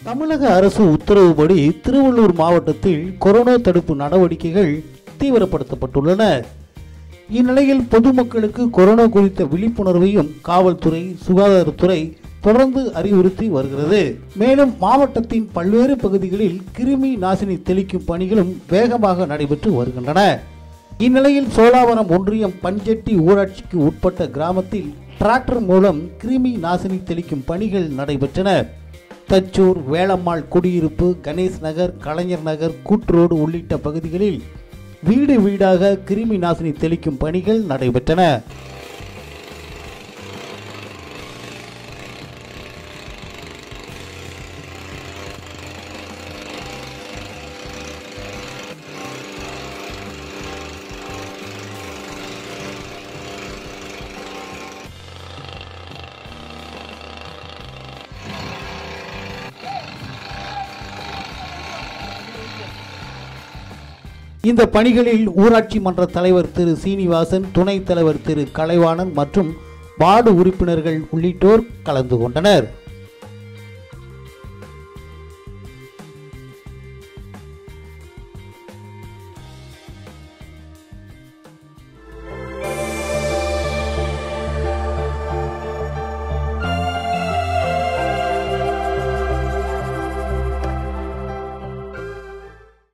தமிழக அரசு உத்தரவுப்படி திருவள்ளூர் மாவட்டத்தில் கொரோனா தடுப்பு நடவடிக்கைகள் தீவிரப்படுத்தப்பட்டுள்ளன இந்நிலையில் பொதுமக்களுக்கு கொரோனா குறித்த விழிப்புணர்வையும் காவல்துறை சுகாதாரத்துறை தொடர்ந்து அறிவுறுத்தி வருகிறது மேலும் மாவட்டத்தின் பல்வேறு பகுதிகளில் கிருமி நாசினி தெளிக்கும் பணிகளும் வேகமாக நடைபெற்று வருகின்றன இந்நிலையில் சோழாவரம் ஒன்றியம் பஞ்செட்டி ஊராட்சிக்கு உட்பட்ட கிராமத்தில் டிராக்டர் மூலம் கிருமி நாசினி தெளிக்கும் பணிகள் நடைபெற்றன தச்சூர் வேளம்மாள் குடியிருப்பு கணேஷ் நகர் கலைஞர் நகர் கூட்ரோடு உள்ளிட்ட பகுதிகளில் வீடு வீடாக கிருமி நாசினி தெளிக்கும் பணிகள் நடைபெற்றன இந்த பணிகளில் ஊராட்சி மன்ற தலைவர் திரு சீனிவாசன் துணைத் தலைவர் திரு கலைவாணன் மற்றும் வார்டு உறுப்பினர்கள் உள்ளிட்டோர் கலந்து கொண்டனர்